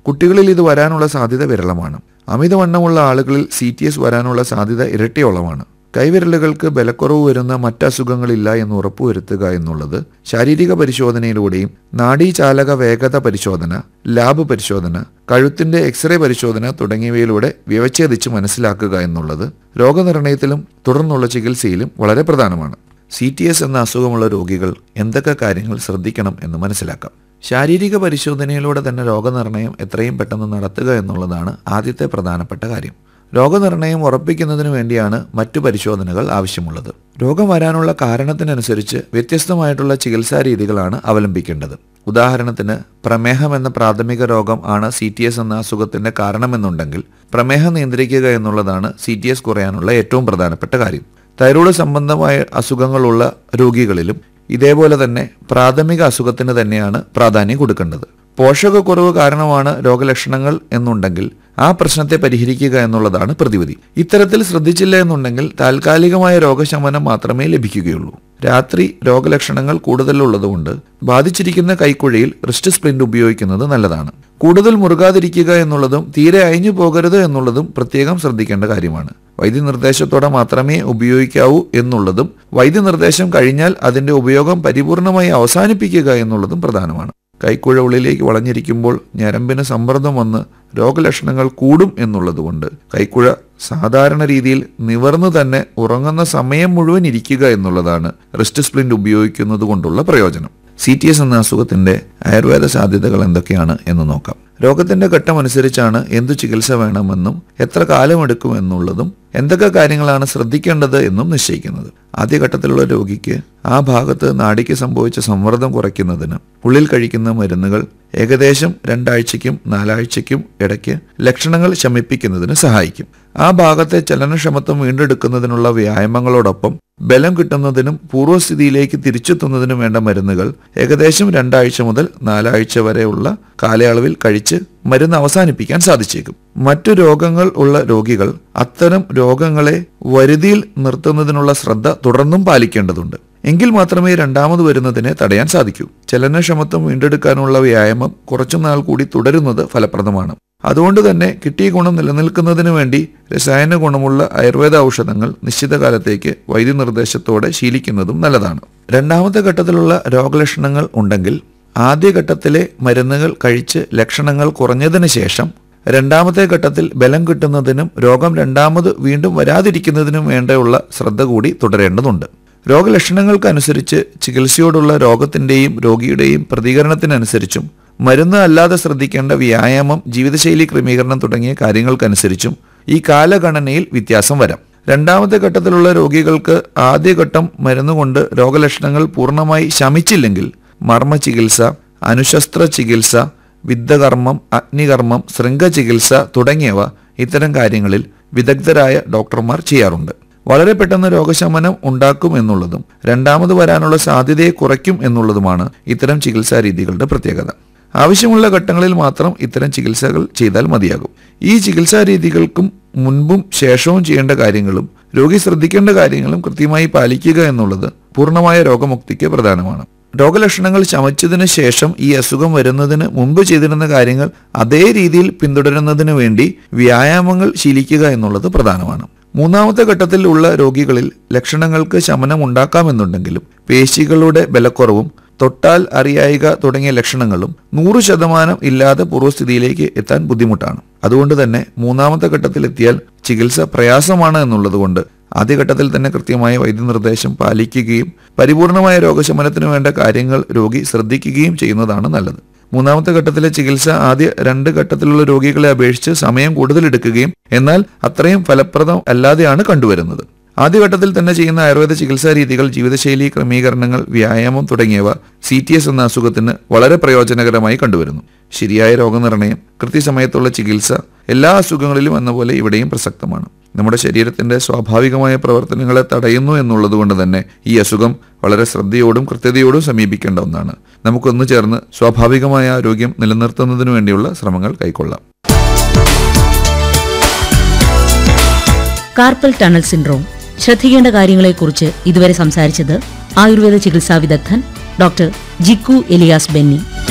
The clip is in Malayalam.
കുട്ടികളിൽ ഇത് വരാനുള്ള സാധ്യത വിരളമാണ് അമിതവണ്ണമുള്ള ആളുകളിൽ സി ടി എസ് വരാനുള്ള സാധ്യത ഇരട്ടിയോളമാണ് കൈവിരലുകൾക്ക് ബലക്കുറവ് വരുന്ന മറ്റസുഖങ്ങളില്ല എന്ന് ഉറപ്പുവരുത്തുക എന്നുള്ളത് ശാരീരിക പരിശോധനയിലൂടെയും നാഡീചാലക വേഗത പരിശോധന ലാബ് പരിശോധന കഴുത്തിന്റെ എക്സ്റേ പരിശോധന തുടങ്ങിയവയിലൂടെ വ്യവച്ഛേദിച്ച് മനസ്സിലാക്കുക എന്നുള്ളത് രോഗനിർണയത്തിലും തുടർന്നുള്ള ചികിത്സയിലും വളരെ പ്രധാനമാണ് സി ടി എസ് എന്ന അസുഖമുള്ള രോഗികൾ എന്തൊക്കെ കാര്യങ്ങൾ ശ്രദ്ധിക്കണം എന്ന് മനസ്സിലാക്കാം ശാരീരിക പരിശോധനയിലൂടെ തന്നെ രോഗനിർണയം എത്രയും പെട്ടെന്ന് നടത്തുക എന്നുള്ളതാണ് ആദ്യത്തെ പ്രധാനപ്പെട്ട കാര്യം രോഗനിർണയം ഉറപ്പിക്കുന്നതിന് വേണ്ടിയാണ് മറ്റു പരിശോധനകൾ ആവശ്യമുള്ളത് രോഗം വരാനുള്ള കാരണത്തിനനുസരിച്ച് വ്യത്യസ്തമായിട്ടുള്ള ചികിത്സാ രീതികളാണ് അവലംബിക്കേണ്ടത് ഉദാഹരണത്തിന് പ്രമേഹം എന്ന പ്രാഥമിക രോഗം ആണ് സി ടി എസ് എന്ന അസുഖത്തിന്റെ കാരണമെന്നുണ്ടെങ്കിൽ പ്രമേഹം നിയന്ത്രിക്കുക എന്നുള്ളതാണ് സി ടി എസ് കുറയാനുള്ള ഏറ്റവും പ്രധാനപ്പെട്ട കാര്യം തൈറോയ്ഡ് സംബന്ധമായ അസുഖങ്ങളുള്ള രോഗികളിലും ഇതേപോലെ തന്നെ പ്രാഥമിക അസുഖത്തിന് തന്നെയാണ് പ്രാധാന്യം കൊടുക്കേണ്ടത് പോഷകക്കുറവ് കാരണമാണ് രോഗലക്ഷണങ്ങൾ എന്നുണ്ടെങ്കിൽ ആ പ്രശ്നത്തെ പരിഹരിക്കുക എന്നുള്ളതാണ് പ്രതിവിധി ഇത്തരത്തിൽ ശ്രദ്ധിച്ചില്ല എന്നുണ്ടെങ്കിൽ താൽക്കാലികമായ രോഗശമനം മാത്രമേ ലഭിക്കുകയുള്ളൂ രാത്രി രോഗലക്ഷണങ്ങൾ കൂടുതലുള്ളതുകൊണ്ട് ബാധിച്ചിരിക്കുന്ന കൈക്കുഴയിൽ റിസ്റ്റ് സ്പ്ലിന്റ് ഉപയോഗിക്കുന്നത് നല്ലതാണ് കൂടുതൽ മുറുകാതിരിക്കുക എന്നുള്ളതും തീരെ അയഞ്ഞു പോകരുത് എന്നുള്ളതും പ്രത്യേകം ശ്രദ്ധിക്കേണ്ട കാര്യമാണ് വൈദ്യനിർദ്ദേശത്തോടെ മാത്രമേ ഉപയോഗിക്കാവൂ എന്നുള്ളതും വൈദ്യനിർദ്ദേശം കഴിഞ്ഞാൽ അതിന്റെ ഉപയോഗം പരിപൂർണമായി അവസാനിപ്പിക്കുക എന്നുള്ളതും പ്രധാനമാണ് കൈക്കുഴ ഉള്ളിലേക്ക് വളഞ്ഞിരിക്കുമ്പോൾ ഞരമ്പിന് സമ്മർദ്ദം വന്ന് രോഗലക്ഷണങ്ങൾ കൂടും എന്നുള്ളതുകൊണ്ട് കൈക്കുഴ സാധാരണ രീതിയിൽ നിവർന്നു തന്നെ ഉറങ്ങുന്ന സമയം മുഴുവൻ ഇരിക്കുക എന്നുള്ളതാണ് റിസ്റ്റ് സ്പ്ലിന്റ് ഉപയോഗിക്കുന്നത് കൊണ്ടുള്ള പ്രയോജനം സി ടി എസ് എന്ന അസുഖത്തിന്റെ ആയുർവേദ സാധ്യതകൾ എന്തൊക്കെയാണ് എന്ന് നോക്കാം രോഗത്തിന്റെ ഘട്ടമനുസരിച്ചാണ് എന്തു ചികിത്സ വേണമെന്നും എത്ര കാലമെടുക്കുമെന്നുള്ളതും എന്തൊക്കെ കാര്യങ്ങളാണ് ശ്രദ്ധിക്കേണ്ടത് എന്നും നിശ്ചയിക്കുന്നത് ആദ്യഘട്ടത്തിലുള്ള രോഗിക്ക് ആ ഭാഗത്ത് നാടിക്ക് സംഭവിച്ച സമ്മർദ്ദം കുറയ്ക്കുന്നതിന് ഉള്ളിൽ കഴിക്കുന്ന മരുന്നുകൾ ഏകദേശം രണ്ടാഴ്ചയ്ക്കും നാലാഴ്ചയ്ക്കും ഇടയ്ക്ക് ലക്ഷണങ്ങൾ ശമിപ്പിക്കുന്നതിന് സഹായിക്കും ആ ഭാഗത്തെ ചലനക്ഷമത്വം വീണ്ടെടുക്കുന്നതിനുള്ള വ്യായാമങ്ങളോടൊപ്പം ബലം കിട്ടുന്നതിനും പൂർവ്വസ്ഥിതിയിലേക്ക് തിരിച്ചെത്തുന്നതിനും വേണ്ട മരുന്നുകൾ ഏകദേശം രണ്ടാഴ്ച മുതൽ നാലാഴ്ച വരെയുള്ള കാലയളവിൽ കഴിച്ച് മരുന്ന് അവസാനിപ്പിക്കാൻ സാധിച്ചേക്കും മറ്റു രോഗങ്ങൾ ഉള്ള രോഗികൾ അത്തരം രോഗങ്ങളെ വരുതിയിൽ നിർത്തുന്നതിനുള്ള ശ്രദ്ധ തുടർന്നും പാലിക്കേണ്ടതുണ്ട് എങ്കിൽ മാത്രമേ രണ്ടാമത് വരുന്നതിനെ തടയാൻ സാധിക്കൂ ചലനക്ഷമത്വം വീണ്ടെടുക്കാനുള്ള വ്യായാമം കുറച്ചുനാൾ കൂടി തുടരുന്നത് ഫലപ്രദമാണ് അതുകൊണ്ട് തന്നെ കിട്ടിയ ഗുണം നിലനിൽക്കുന്നതിന് വേണ്ടി രസായന ഗുണമുള്ള ആയുർവേദ ഔഷധങ്ങൾ നിശ്ചിത കാലത്തേക്ക് വൈദ്യനിർദ്ദേശത്തോടെ ശീലിക്കുന്നതും നല്ലതാണ് രണ്ടാമത്തെ ഘട്ടത്തിലുള്ള രോഗലക്ഷണങ്ങൾ ഉണ്ടെങ്കിൽ ആദ്യഘട്ടത്തിലെ മരുന്നുകൾ കഴിച്ച് ലക്ഷണങ്ങൾ കുറഞ്ഞതിന് ശേഷം രണ്ടാമത്തെ ഘട്ടത്തിൽ ബലം കിട്ടുന്നതിനും രോഗം രണ്ടാമത് വീണ്ടും വരാതിരിക്കുന്നതിനും വേണ്ടിയുള്ള ശ്രദ്ധ കൂടി തുടരേണ്ടതുണ്ട് രോഗലക്ഷണങ്ങൾക്കനുസരിച്ച് ചികിത്സയോടുള്ള രോഗത്തിന്റെയും രോഗിയുടെയും പ്രതികരണത്തിനനുസരിച്ചും മരുന്ന് അല്ലാതെ ശ്രദ്ധിക്കേണ്ട വ്യായാമം ജീവിതശൈലി ക്രമീകരണം തുടങ്ങിയ കാര്യങ്ങൾക്കനുസരിച്ചും ഈ കാലഗണനയിൽ വ്യത്യാസം വരാം രണ്ടാമത്തെ ഘട്ടത്തിലുള്ള രോഗികൾക്ക് ആദ്യഘട്ടം മരുന്നുകൊണ്ട് രോഗലക്ഷണങ്ങൾ പൂർണ്ണമായി ശമിച്ചില്ലെങ്കിൽ മർമ്മ ചികിത്സ അനുശസ്ത്ര ചികിത്സ വിദ്യകർമ്മം അഗ്നികർമ്മം ശൃംഗചികിത്സ തുടങ്ങിയവ ഇത്തരം കാര്യങ്ങളിൽ വിദഗ്ധരായ ഡോക്ടർമാർ ചെയ്യാറുണ്ട് വളരെ പെട്ടെന്ന് രോഗശമനം ഉണ്ടാക്കും എന്നുള്ളതും രണ്ടാമത് വരാനുള്ള സാധ്യതയെ കുറയ്ക്കും എന്നുള്ളതുമാണ് ഇത്തരം ചികിത്സാ രീതികളുടെ പ്രത്യേകത ആവശ്യമുള്ള ഘട്ടങ്ങളിൽ മാത്രം ഇത്തരം ചികിത്സകൾ ചെയ്താൽ മതിയാകും ഈ ചികിത്സാ രീതികൾക്കും മുൻപും ശേഷവും ചെയ്യേണ്ട കാര്യങ്ങളും രോഗി ശ്രദ്ധിക്കേണ്ട കാര്യങ്ങളും കൃത്യമായി പാലിക്കുക എന്നുള്ളത് പൂർണ്ണമായ രോഗമുക്തിക്ക് പ്രധാനമാണ് രോഗലക്ഷണങ്ങൾ ശമിച്ചതിന് ശേഷം ഈ അസുഖം വരുന്നതിന് മുമ്പ് ചെയ്തിരുന്ന കാര്യങ്ങൾ അതേ രീതിയിൽ പിന്തുടരുന്നതിന് വേണ്ടി വ്യായാമങ്ങൾ ശീലിക്കുക എന്നുള്ളത് പ്രധാനമാണ് മൂന്നാമത്തെ ഘട്ടത്തിൽ ഉള്ള രോഗികളിൽ ലക്ഷണങ്ങൾക്ക് ശമനം ഉണ്ടാക്കാമെന്നുണ്ടെങ്കിലും പേശികളുടെ ബലക്കുറവും തൊട്ടാൽ അറിയായിക തുടങ്ങിയ ലക്ഷണങ്ങളും നൂറ് ശതമാനം ഇല്ലാതെ പൂർവ്വസ്ഥിതിയിലേക്ക് എത്താൻ ബുദ്ധിമുട്ടാണ് അതുകൊണ്ട് തന്നെ മൂന്നാമത്തെ ഘട്ടത്തിലെത്തിയാൽ ചികിത്സ പ്രയാസമാണ് എന്നുള്ളതുകൊണ്ട് ആദ്യഘട്ടത്തിൽ തന്നെ കൃത്യമായ വൈദ്യനിർദ്ദേശം പാലിക്കുകയും പരിപൂർണമായ രോഗശമനത്തിന് വേണ്ട കാര്യങ്ങൾ രോഗി ശ്രദ്ധിക്കുകയും ചെയ്യുന്നതാണ് നല്ലത് മൂന്നാമത്തെ ഘട്ടത്തിലെ ചികിത്സ ആദ്യ രണ്ട് ഘട്ടത്തിലുള്ള രോഗികളെ അപേക്ഷിച്ച് സമയം കൂടുതൽ എടുക്കുകയും എന്നാൽ അത്രയും ഫലപ്രദം അല്ലാതെയാണ് കണ്ടുവരുന്നത് ആദ്യഘട്ടത്തിൽ തന്നെ ചെയ്യുന്ന ആയുർവേദ ചികിത്സാ രീതികൾ ജീവിതശൈലി ക്രമീകരണങ്ങൾ വ്യായാമം തുടങ്ങിയവ സി ടി എസ് എന്ന അസുഖത്തിന് വളരെ പ്രയോജനകരമായി കണ്ടുവരുന്നു ശരിയായ രോഗനിർണയം കൃത്യസമയത്തുള്ള ചികിത്സ എല്ലാ അസുഖങ്ങളിലും എന്ന പോലെ ഇവിടെയും പ്രസക്തമാണ് നമ്മുടെ ശരീരത്തിന്റെ സ്വാഭാവികമായ പ്രവർത്തനങ്ങളെ തടയുന്നു എന്നുള്ളത് കൊണ്ട് തന്നെ ഈ അസുഖം വളരെ ശ്രദ്ധയോടും കൃത്യതയോടും സമീപിക്കേണ്ട ഒന്നാണ് നമുക്കൊന്നു ചേർന്ന് സ്വാഭാവികമായ ആരോഗ്യം നിലനിർത്തുന്നതിനു വേണ്ടിയുള്ള ശ്രമങ്ങൾ കൈക്കൊള്ളാം കാർപ്പൽ ടണൽ സിൻഡ്രോം ശ്രദ്ധിക്കേണ്ട കാര്യങ്ങളെക്കുറിച്ച് ഇതുവരെ സംസാരിച്ചത് ആയുർവേദ ചികിത്സാ വിദഗ്ധൻ ഡോക്ടർ ജിക്കു എലിയാസ് ബെന്നി